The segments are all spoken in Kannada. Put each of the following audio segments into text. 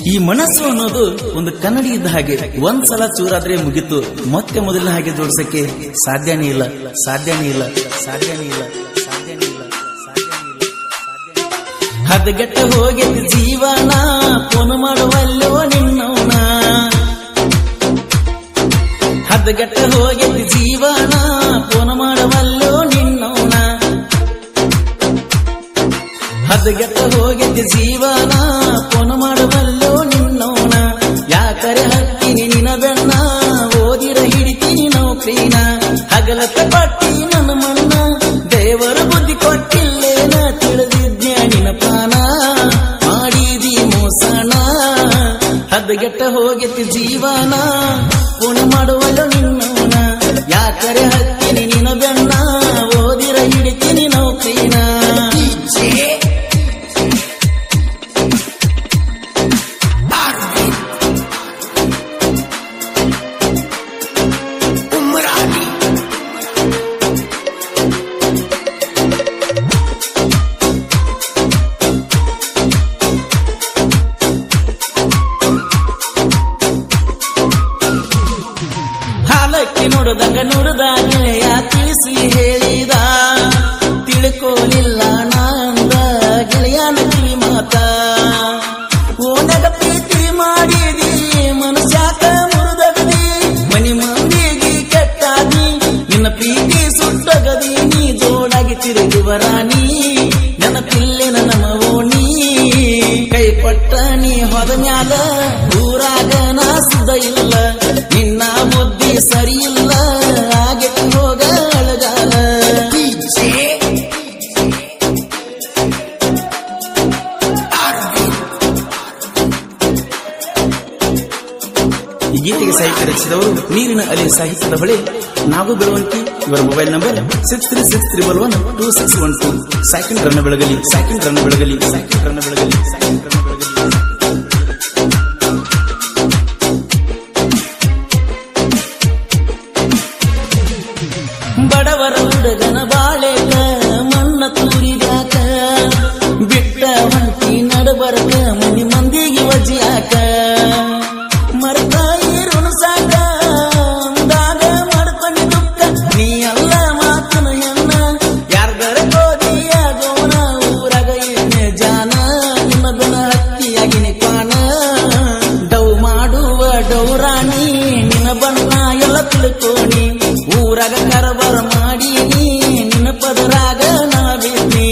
ಈ ಮನಸ್ಸು ಅನ್ನೋದು ಒಂದು ಕನ್ನಡಿ ಇದ್ದ ಹಾಗೆ ಒಂದ್ಸಲ ಚೂರಾದ್ರೆ ಮುಗೀತು ಮತ್ತೆ ಮೊದಲಿನ ಹಾಗೆ ಜೋಡಿಸಕ್ಕೆ ಸಾಧ್ಯನೇ ಇಲ್ಲ ಸಾಧ್ಯನೇ ಇಲ್ಲ ಸಾಧ್ಯನೇ ಇಲ್ಲ ಸಾಧ್ಯನೇ ಇಲ್ಲ ಹದಗೆಟ್ಟ ಹೋಗಿದ್ದ ಜೀವನ ಫೋನ್ ಮಾಡುವಲ್ಲೋ ನಿನ್ನವನ ಹದಗೆಟ್ಟ ಹೋಗಿದ್ದ ಜೀವನ ಫೋನ್ ಮಾಡುವಲ್ಲೋ ನಿನ್ನವನ ಹದಗೆಟ್ಟ ಹೋಗಿದ್ದ ಜೀವನ ಫೋನ್ ಮಾಡುವಲ್ಲೋ ನಿನ್ನವನ ಯಾಕರೆ ಹತ್ತೀನಿ ನಿನ ಬೆನ್ನ ಓದಿರ ಹಿಡಿತೀನಿ ನೌಕರಿನ ಹಗಲತ್ತ ಪಟ್ಟಿ ನನ್ನ ಮಣ್ಣ ದೇವರ ಬುದ್ಧಿ ಕೊಟ್ಟಿಲ್ಲೇನ ತಿಳಿದಿದ್ಯ ನಿನ ಪಾನ ಮಾಡಿದಿ ಮೋಸಣ ಹದಗೆಟ್ಟ ಹೋಗಿತ್ತು ಜೀವನ ಪುಣ ಮಾಡುವಲ್ಲ ನಿನ್ನವನ ಯಾಕರೆ ಹತ್ತೀನಿ ನಿನ ಬೆನ್ನ ಓದಿರ ಹಿಡಿತೀನಿ ನೌಕರಿನ ಹಾಲಕ್ಕೆ ನೋಡಿದಂಗ ನೋಡಿದ ಗೆಳೆಯ ತಿಳಿಸಿ ಹೇಳಿದ ತಿಳ್ಕೋಲಿಲ್ಲ ನಾಂದ ಗೆಳೆಯನ ಕಿವಿ ಮಾತ ಓನಗ ಪ್ರೀತಿ ಮಾಡಿದಿ ಮನುಷ್ಯಾಕ ಮುರಿದಗದಿ ಮನಿ ಮಂದಿಗೆ ಕೆಟ್ಟಾದಿ ನಿನ್ನ ಪ್ರೀತಿ ಸುಟ್ಟಗದಿ ನೀ ಜೋಡಾಗಿ ತಿರುಗುವ ರಾಣಿ ನನ್ನ ಪಿಲ್ಲೆ ನನ್ನ ಮವೋಣಿ ಕೈ ಪಟ್ಟ ನೀ ಹೊದ ಮ್ಯಾಲ ಊರಾಗ ನಾ ಸುದ ಇಲ್ಲ ನಿನ್ನ ಬುದ್ಧಿ ಸರಿ ಇಲ್ಲ ಹಾಗೆ ಹೋಗ ಅಳಗಾಲ ಈ ಗೀತೆಗೆ ಸಾಹಿತ್ಯ ರಚಿಸಿದವರು ನೀರಿನ ಅಲೆ ಸಾಹಿತ್ಯದ ಹೊಳೆ ನಾಗು ಬೆಳವಂತಿ ಇವರ mobile number six three six triple one two six one two second run ಬೆಳಗಲಿ ಸೆಕೆಂಡ್ ರನ್ ಬೆಳಗಲಿ ಸೆಕೆಂಡ್ ರನ್ ಬೆಳಗಲಿ ಸೆಕೆಂಡ್ ರನ್ ಬೆಳಗಲಿ ಬಡವರ ಹುಡುಗನ ಬಾಳೆಗ ಮಣ್ಣ ತೂರಿದಾಕ ಬಿಟ್ಟ ಹೊಂಟಿ ನಡಬರಕ ಮನಿ ಮಂದಿಗೆ ವಜಿಯಾಕ ಮರತಾಯಿರುಣ ಸಾಕ ಅಂದಾಗ ಮಾಡ್ಕೊಂಡು ದುಃಖ ನೀ ಅಲ್ಲ ಮಾತನ ಎನ್ನ ಯಾರ್ದರ ಗೋಧಿಯಾಗೋಣ ಊರಾಗ ಏನೇ ಜಾನ ನಿಮ್ಮ ಗುಣ ಹಕ್ಕಿಯಾಗಿನಿ ಪಾನ ಡೌ ಮಾಡುವ ಡೌರಾಣಿ ನಿನ್ನ ಬಣ್ಣ ಎಲ್ಲ ತಿಳ್ಕೋಣಿ ಊರಾಗ ಕರಬರ ಮಾಡೀನಿ ನಿನ್ನ ಪದರಾಗ ನಾ ಬಿದ್ನಿ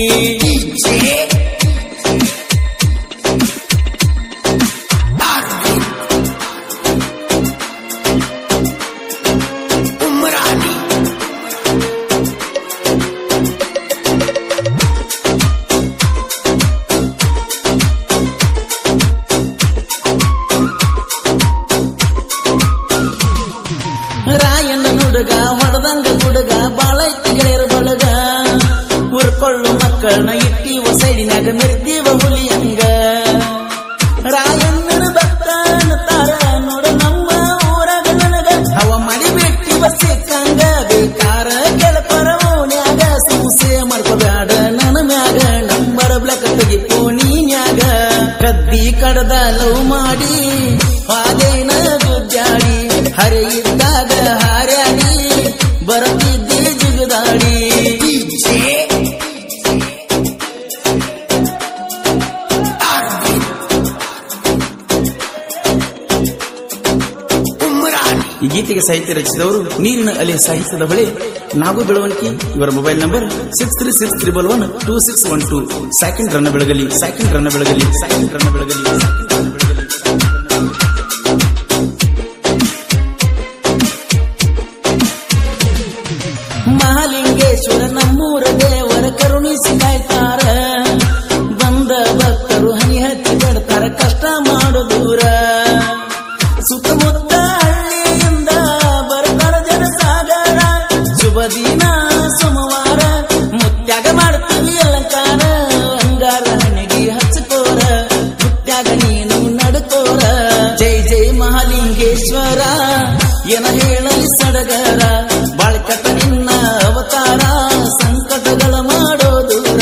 ರಾಯಣ್ಣ ಹುಡುಗ ಹೊಡೆದಂಗ ಹುಡುಗ ಬಾಳೈತಿ ಗೆಳೆಯರ ಬಳಗ ಹುರ್ಕೊಳ್ಳು ಮಕ್ಕಳನ್ನ ಇಟ್ಟಿವ ಸೈಡಿನಾಗ ಮೆರ್ತೀವ ಹುಲಿಯಂಗ ರಾಯಣ್ಣನ ಭಕ್ತ ಅನ್ನತಾರ ನೋಡ ನಮ್ಮ ಊರಾಗ ನನಗ ಅವ ಮಡಿ ಬಿಟ್ಟಿವ ಸಿಕ್ಕಂಗ ಬೇಕಾರ ಕೆಳಪರ ಓಣ್ಯಾಗ ಸಮಸ್ಯೆ ಮಾಡ್ಕೋಬೇಡ ನನ್ನ ಮ್ಯಾಗ ನಂಬರ್ ಬ್ಲಕ್ ತೆಗಿ ಪೋಣಿನ್ಯಾಗ ಕದ್ದಿ ಕಡದ ಲವ್ ಮಾಡಿ ಹಾದೇನ ಗುಜ್ಜಾಡಿ ಹರೆ ಇದ್ದಾಗ ಹಾರ್ಯಾಡಿ ಬರತಿದ್ದೆ ಜಿಗದಾಡಿ ಈ ಗೀತೆಗೆ ಸಾಹಿತ್ಯ ರಚಿಸಿದವರು ನೀರಿನ ಅಲೆ ಸಾಹಿತ್ಯದ ಹೊಳೆ ನಾಗು ಬೆಳವಣಿಗೆ ಇವರ mobile number six three six triple one two six one two second run ಬೆಳಗಲಿ ಸೆಕೆಂಡ್ ರನ್ ಬೆಳಗಲಿ ಸೆಕೆಂಡ್ ರನ್ ಬೆಳಗಲಿ second run ಬೆಳಗಲಿ ಮಹಾಲಿಂಗೇಶ್ವರ ನಮ್ಮೂರ ದೇವರ ಕರುಣಿಸಿ ಕಾಯ್ತಾರ ಬಂದ ಭಕ್ತರು ಹನಿ ಹಚ್ಚಿ ಬಿಡ್ತಾರ ಕಷ್ಟ ಮಾಡೋ ದೂರ ಸುತ್ತಮುತ್ತ ಹಳ್ಳಿಯಿಂದ ಬರ್ತಾರ ಜನ ಸಾಗರ ಶುಭ ದಿನ ಸೋಮವಾರ ಮುತ್ಯಾಗ ಮಾಡ್ತೀವಿ ಅಲಂಕಾರ ಅಂಗಾರ ಹಣಿಗೆ ಹಚ್ಚಕೋರ ಮುತ್ಯಾಗ ನೀನು ನಡ್ಕೋರ ಜೈ ಜೈ ಮಹಾಲಿಂಗೇಶ್ವರ ಏನ ಹೇಳಲಿ ಸಡಗರ ಬಾಳ್ಕಟ ನಿನ್ನ ಅವತಾರ ಸಂಕಟಗಳ ಮಾಡೋ ದೂರ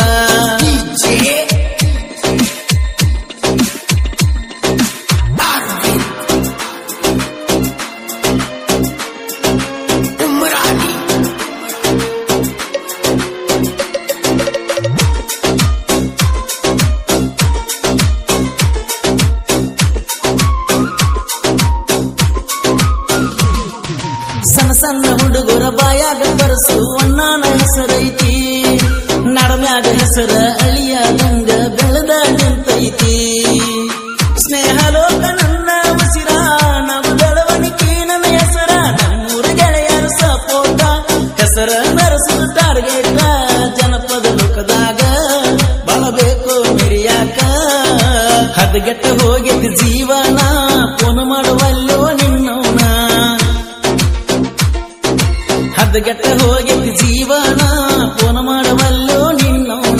ಅರಸು ಅಣ್ಣನ ಹೆಸರೈತಿ ನಡಮ್ಯಾಗ ಹೆಸರ ಅಳಿಯಾದಂಗ ಬೆಳೆದ ನಿಂತೈತಿ ಸ್ನೇಹ ಲೋಕ ನನ್ನ ಉಸಿರ ನಮ್ಮ ಬೆಳವಣಿಗೆ ನನ್ನ ಹೆಸರ ನಮ್ಮೂರ ಗೆಳೆಯರ ಸಪೋಟ ಹೆಸರ ನರಸು ಟಾರ್ಗೆಟ್ ಜನಪದ ಲೋಕದಾಗ ಬಳಬೇಕು ಮಿರಿಯಾಕ ಹದಗೆಟ್ಟ ಹೋಗಿದ್ದ ಜೀವನ ಫೋನ್ ಮಾಡುವಲ್ಲೋ ನಿನ್ನವನ ಹದಗೆಟ್ಟ ಹೋಗಿದ್ದ ಜೀವನ ಫೋನ್ ಮಾಡುವಲ್ಲೋ ನಿನ್ನವನ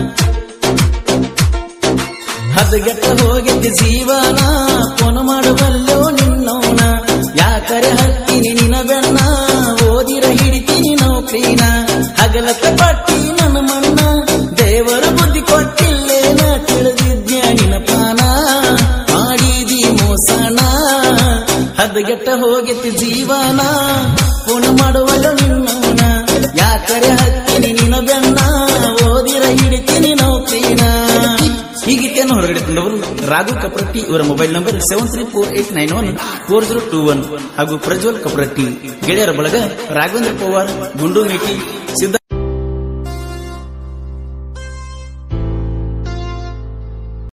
ಹದಗೆಟ್ಟ ಹೋಗಿದ್ದ ಜೀವನ ಫೋನ್ ಮಾಡುವಲ್ಲೋ ನಿನ್ನವನ ಯಾಕರೆ ಹತ್ತೀನಿ ನಿನ ಬೆನ್ನ ಓದಿರ ಹಿಡಿತೀನಿ ನೌಕರಿನ ಹಗಲಕ್ಕ ಪಟ್ಟಿ ನನ್ನ ಮಣ್ಣ ದೇವರ ಬುದ್ಧಿ ಕೊಟ್ಟಿಲ್ಲೇನ ತಿಳಿದಿದ್ಯ ನಿನ ಪಾನ ಮಾಡಿದಿ ಮೋಸನ ಹದಗೆಟ್ಟ ಹೋಗಿತ್ತು ಜೀವನ ಫೋನ್ ಮಾಡುವಲ್ಲ ನಿನ್ನವನ ಯಾಕರೆ ಹತ್ತೀನಿ ನಿನ ಬೆನ್ನ ಓದಿರ ಹಿಡಿತೀನಿ ನೌಕರಿನ ಈ ಗೀತೆಯನ್ನು ಹೊರಗಡೆ ತಂದವರು ರಾಘು ಕಪ್ರಟ್ಟಿ ಇವರ mobile number seven three four eight nine one four zero two one ಹಾಗೂ ಪ್ರಜ್ವಲ್ ಕಪ್ರಟ್ಟಿ ಗೆಳೆಯರ ಬಳಗ ರಾಘವೇಂದ್ರ ಪವಾರ್ ಗುಂಡು ಮೇಟಿ ಸಿದ್ಧ